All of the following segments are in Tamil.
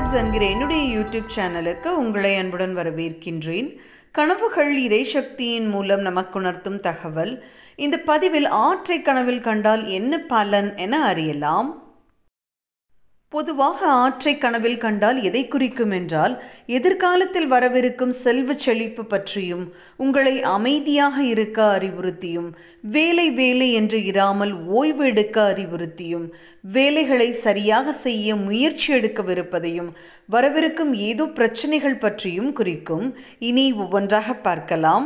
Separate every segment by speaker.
Speaker 1: வைப்ஸ் என்கிற என்னுடைய யூடியூப் சேனலுக்கு உங்களை அன்புடன் வரவேற்கின்றேன் கனவுகள் இறைசக்தியின் மூலம் நமக்கு உணர்த்தும் தகவல் இந்த பதிவில் ஆற்றை கனவில் கண்டால் என்ன பலன் என அறியலாம் பொதுவாக ஆற்றை கனவில் கண்டால் எதை குறிக்கும் என்றால் எதிர்காலத்தில் வரவிருக்கும் செல்வ செழிப்பு பற்றியும் உங்களை அமைதியாக இருக்க அறிவுறுத்தியும் வேலை வேலை என்று இராமல் ஓய்வு எடுக்க அறிவுறுத்தியும் வேலைகளை சரியாக செய்ய முயற்சி எடுக்கவிருப்பதையும் வரவிருக்கும் ஏதோ பிரச்சனைகள் பற்றியும் குறிக்கும் இனி ஒவ்வொன்றாக பார்க்கலாம்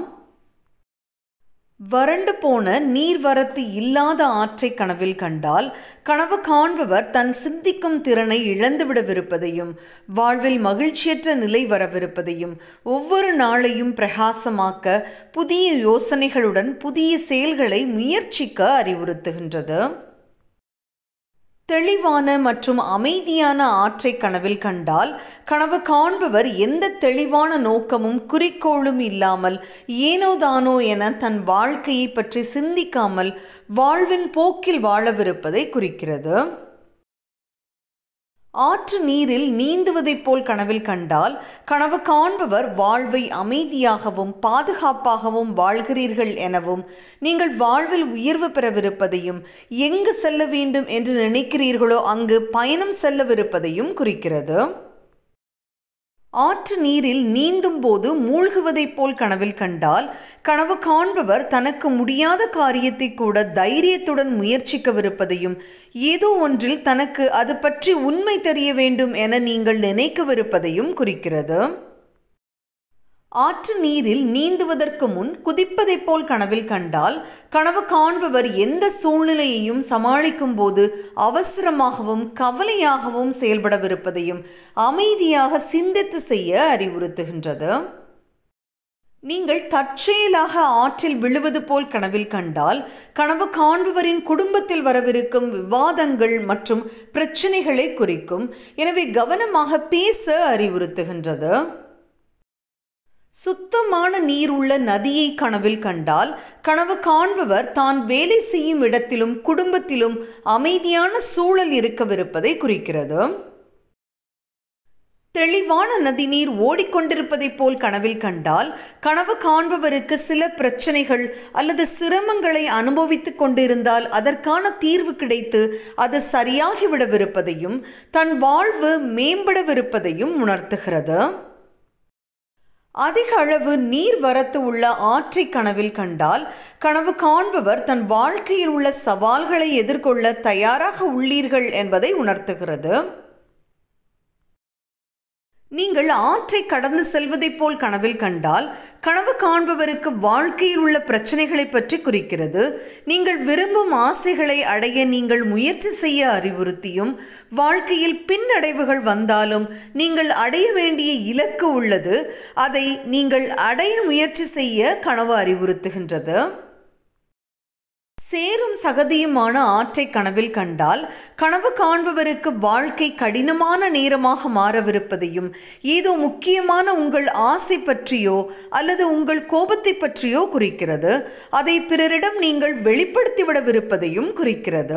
Speaker 1: வறண்டு போன நீர்வரத்து இல்லாத ஆற்றை கனவில் கண்டால் கனவு காண்பவர் தன் சிந்திக்கும் திறனை இழந்துவிடவிருப்பதையும் வாழ்வில் மகிழ்ச்சியற்ற நிலை வரவிருப்பதையும் ஒவ்வொரு நாளையும் பிரகாசமாக்க புதிய யோசனைகளுடன் புதிய செயல்களை முயற்சிக்க அறிவுறுத்துகின்றது தெளிவான மற்றும் அமைதியான ஆற்றை கனவில் கண்டால் கனவு காண்பவர் எந்த தெளிவான நோக்கமும் குறிக்கோளும் இல்லாமல் ஏனோதானோ என தன் வாழ்க்கையை பற்றி சிந்திக்காமல் வாழ்வின் போக்கில் வாழவிருப்பதை குறிக்கிறது ஆற்று நீரில் நீந்துவதைப் போல் கனவில் கண்டால் கனவு காண்பவர் வாழ்வை அமைதியாகவும் பாதுகாப்பாகவும் வாழ்கிறீர்கள் எனவும் நீங்கள் வாழ்வில் உயர்வு பெறவிருப்பதையும் எங்கு செல்ல வேண்டும் என்று நினைக்கிறீர்களோ அங்கு பயணம் செல்லவிருப்பதையும் குறிக்கிறது ஆற்று நீரில் நீந்தும் போது மூழ்குவதைப் போல் கனவில் கண்டால் கனவு காண்பவர் தனக்கு முடியாத காரியத்தை கூட தைரியத்துடன் முயற்சிக்கவிருப்பதையும் ஏதோ ஒன்றில் தனக்கு அது பற்றி உண்மை தெரிய வேண்டும் என நீங்கள் நினைக்கவிருப்பதையும் குறிக்கிறது ஆற்று நீரில் நீந்துவதற்கு முன் குதிப்பதைப் போல் கனவில் கண்டால் கனவு காண்பவர் எந்த சூழ்நிலையையும் சமாளிக்கும் போது அவசரமாகவும் கவலையாகவும் செயல்படவிருப்பதையும் அமைதியாக சிந்தித்து செய்ய அறிவுறுத்துகின்றது நீங்கள் தற்செயலாக ஆற்றில் விழுவது போல் கனவில் கண்டால் கனவு காண்பவரின் குடும்பத்தில் வரவிருக்கும் விவாதங்கள் மற்றும் பிரச்சனைகளை குறிக்கும் எனவே கவனமாக பேச அறிவுறுத்துகின்றது சுத்தமான நீர் உள்ள நதியை கனவில் கண்டால் கனவு காண்பவர் தான் வேலை செய்யும் இடத்திலும் குடும்பத்திலும் அமைதியான சூழல் இருக்கவிருப்பதை குறிக்கிறது தெளிவான நதிநீர் ஓடிக்கொண்டிருப்பதைப் போல் கனவில் கண்டால் கனவு காண்பவருக்கு சில பிரச்சனைகள் அல்லது சிரமங்களை அனுபவித்துக் கொண்டிருந்தால் அதற்கான தீர்வு கிடைத்து அது சரியாகிவிடவிருப்பதையும் தன் வாழ்வு மேம்படவிருப்பதையும் உணர்த்துகிறது அதிக அளவு நீர் வரத்து உள்ள ஆற்றை கனவில் கண்டால் கனவு காண்பவர் தன் வாழ்க்கையில் உள்ள சவால்களை எதிர்கொள்ள தயாராக உள்ளீர்கள் என்பதை உணர்த்துகிறது நீங்கள் ஆற்றை கடந்து செல்வதைப் போல் கனவில் கண்டால் கனவு காண்பவருக்கு வாழ்க்கையில் உள்ள பிரச்சனைகளை பற்றி குறிக்கிறது நீங்கள் விரும்பும் ஆசைகளை அடைய நீங்கள் முயற்சி செய்ய அறிவுறுத்தியும் வாழ்க்கையில் பின்னடைவுகள் வந்தாலும் நீங்கள் அடைய வேண்டிய இலக்கு உள்ளது அதை நீங்கள் அடைய முயற்சி செய்ய கனவு அறிவுறுத்துகின்றது சேரும் சகதியுமான ஆற்றை கனவில் கண்டால் கனவு காண்பவருக்கு வாழ்க்கை கடினமான நேரமாக மாறவிருப்பதையும் ஏதோ முக்கியமான உங்கள் ஆசை பற்றியோ அல்லது உங்கள் கோபத்தை பற்றியோ குறிக்கிறது அதை பிறரிடம் நீங்கள் வெளிப்படுத்திவிடவிருப்பதையும் குறிக்கிறது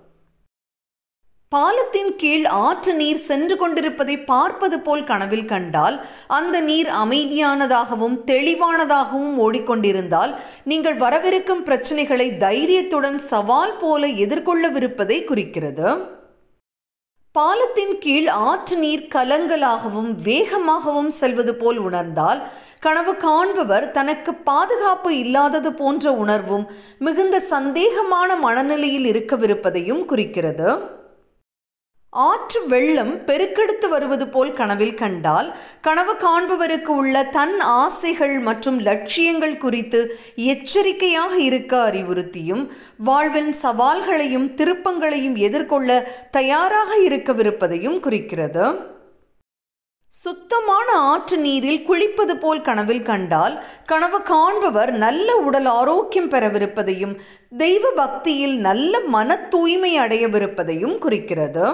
Speaker 1: பாலத்தின் கீழ் ஆற்று நீர் சென்று கொண்டிருப்பதை பார்ப்பது போல் கனவில் கண்டால் அந்த நீர் அமைதியானதாகவும் தெளிவானதாகவும் ஓடிக்கொண்டிருந்தால் நீங்கள் வரவிருக்கும் பிரச்சனைகளை தைரியத்துடன் சவால் போல எதிர்கொள்ளவிருப்பதை குறிக்கிறது பாலத்தின் கீழ் ஆற்று நீர் கலங்கலாகவும் வேகமாகவும் செல்வது போல் உணர்ந்தால் கனவு காண்பவர் தனக்கு பாதுகாப்பு இல்லாதது போன்ற உணர்வும் மிகுந்த சந்தேகமான மனநிலையில் இருக்கவிருப்பதையும் குறிக்கிறது ஆற்று வெள்ளம் பெருக்கெடுத்து வருவது போல் கனவில் கண்டால் கனவு காண்பவருக்கு உள்ள தன் ஆசைகள் மற்றும் லட்சியங்கள் குறித்து எச்சரிக்கையாக இருக்க அறிவுறுத்தியும் வாழ்வின் சவால்களையும் திருப்பங்களையும் எதிர்கொள்ள தயாராக இருக்கவிருப்பதையும் குறிக்கிறது சுத்தமான ஆற்று நீரில் குளிப்பது போல் கனவில் கண்டால் கனவு காண்பவர் நல்ல உடல் ஆரோக்கியம் பெறவிருப்பதையும் தெய்வ பக்தியில் நல்ல மன தூய்மை அடையவிருப்பதையும் குறிக்கிறது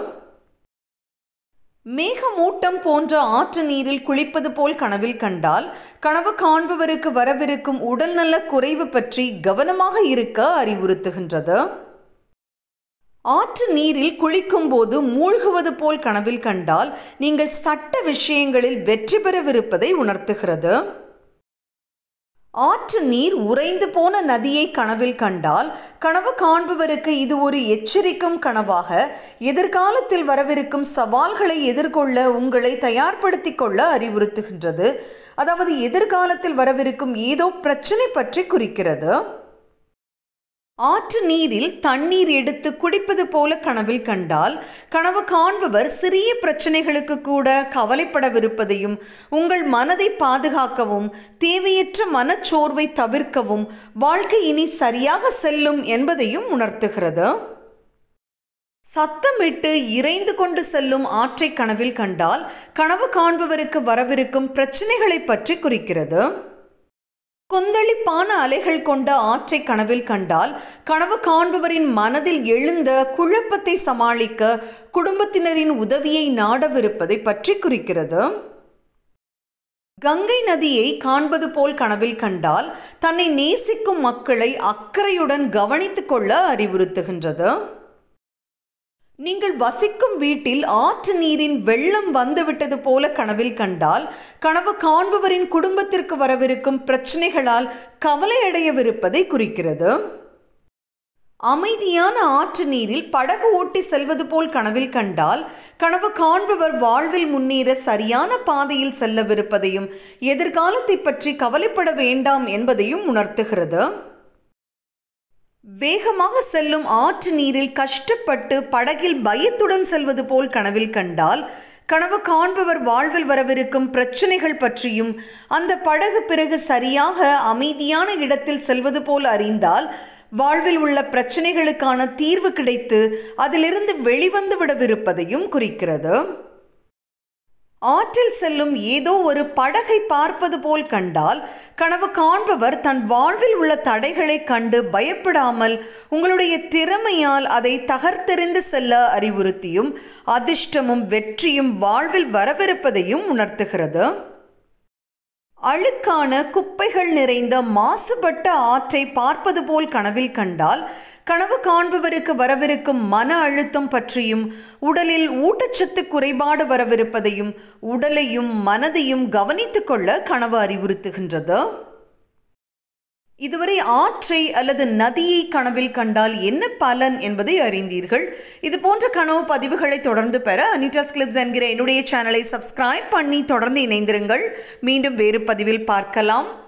Speaker 1: மேகமூட்டம் போன்ற ஆற்று நீரில் குளிப்பது போல் கனவில் கண்டால் கனவு காண்பவருக்கு வரவிருக்கும் உடல்நல குறைவு பற்றி கவனமாக இருக்க அறிவுறுத்துகின்றது ஆற்று நீரில் குளிக்கும் போது மூழ்குவது போல் கனவில் கண்டால் நீங்கள் சட்ட விஷயங்களில் வெற்றி பெறவிருப்பதை உணர்த்துகிறது ஆற்று நீர் உறைந்து போன நதியை கனவில் கண்டால் கனவு காண்பவருக்கு இது ஒரு எச்சரிக்கும் கனவாக எதிர்காலத்தில் வரவிருக்கும் சவால்களை எதிர்கொள்ள உங்களை தயார்படுத்திக் கொள்ள அறிவுறுத்துகின்றது அதாவது எதிர்காலத்தில் வரவிருக்கும் ஏதோ பிரச்சனை பற்றி குறிக்கிறது ஆற்று நீரில் தண்ணீர் எடுத்து குடிப்பது போல கனவில் கண்டால் கனவு காண்பவர் சிறிய பிரச்சனைகளுக்கு கூட கவலைப்படவிருப்பதையும் உங்கள் மனதை பாதுகாக்கவும் தேவையற்ற மனச்சோர்வை தவிர்க்கவும் வாழ்க்கை இனி சரியாக செல்லும் என்பதையும் உணர்த்துகிறது சத்தமிட்டு இறைந்து கொண்டு செல்லும் ஆற்றை கனவில் கண்டால் கனவு காண்பவருக்கு வரவிருக்கும் பிரச்சனைகளை பற்றி குறிக்கிறது கொந்தளிப்பான அலைகள் கொண்ட ஆற்றை கனவில் கண்டால் கனவு காண்பவரின் மனதில் எழுந்த குழப்பத்தை சமாளிக்க குடும்பத்தினரின் உதவியை நாடவிருப்பதை பற்றி குறிக்கிறது கங்கை நதியை காண்பது போல் கனவில் கண்டால் தன்னை நேசிக்கும் மக்களை அக்கறையுடன் கவனித்துக் கொள்ள அறிவுறுத்துகின்றது நீங்கள் வசிக்கும் வீட்டில் ஆற்று நீரின் வெள்ளம் வந்துவிட்டது போல கனவில் கண்டால் கனவு காண்பவரின் குடும்பத்திற்கு வரவிருக்கும் பிரச்சனைகளால் கவலையடையவிருப்பதை குறிக்கிறது அமைதியான ஆற்று நீரில் படகு ஓட்டி செல்வது போல் கனவில் கண்டால் கனவு காண்பவர் வாழ்வில் முன்னேற சரியான பாதையில் செல்லவிருப்பதையும் எதிர்காலத்தை பற்றி கவலைப்பட வேண்டாம் என்பதையும் உணர்த்துகிறது வேகமாக செல்லும் ஆற்று நீரில் கஷ்டப்பட்டு படகில் பயத்துடன் செல்வது போல் கனவில் கண்டால் கனவு காண்பவர் வாழ்வில் வரவிருக்கும் பிரச்சனைகள் பற்றியும் அந்த படகு பிறகு சரியாக அமைதியான இடத்தில் செல்வது போல் அறிந்தால் வாழ்வில் உள்ள பிரச்சனைகளுக்கான தீர்வு கிடைத்து அதிலிருந்து வெளிவந்து விடவிருப்பதையும் குறிக்கிறது ஆற்றில் செல்லும் ஏதோ ஒரு படகை பார்ப்பது போல் கண்டால் கனவு காண்பவர் தன் வாழ்வில் உள்ள தடைகளை கண்டு பயப்படாமல் உங்களுடைய திறமையால் அதை தகர்த்தெறிந்து செல்ல அறிவுறுத்தியும் அதிர்ஷ்டமும் வெற்றியும் வாழ்வில் வரவிருப்பதையும் உணர்த்துகிறது அழுக்கான குப்பைகள் நிறைந்த மாசுபட்ட ஆற்றை பார்ப்பது போல் கனவில் கண்டால் கனவு காண்பவருக்கு வரவிருக்கும் மன அழுத்தம் பற்றியும் உடலில் ஊட்டச்சத்து குறைபாடு வரவிருப்பதையும் உடலையும் மனதையும் கவனித்துக் கொள்ள கனவு அறிவுறுத்துகின்றது இதுவரை ஆற்றை அல்லது நதியை கனவில் கண்டால் என்ன பலன் என்பதை அறிந்தீர்கள் இது போன்ற கனவு பதிவுகளை தொடர்ந்து பெற அனிட்டாஸ் கிளிப்ஸ் என்கிற என்னுடைய சேனலை சப்ஸ்கிரைப் பண்ணி தொடர்ந்து இணைந்திருங்கள் மீண்டும் வேறு பதிவில் பார்க்கலாம்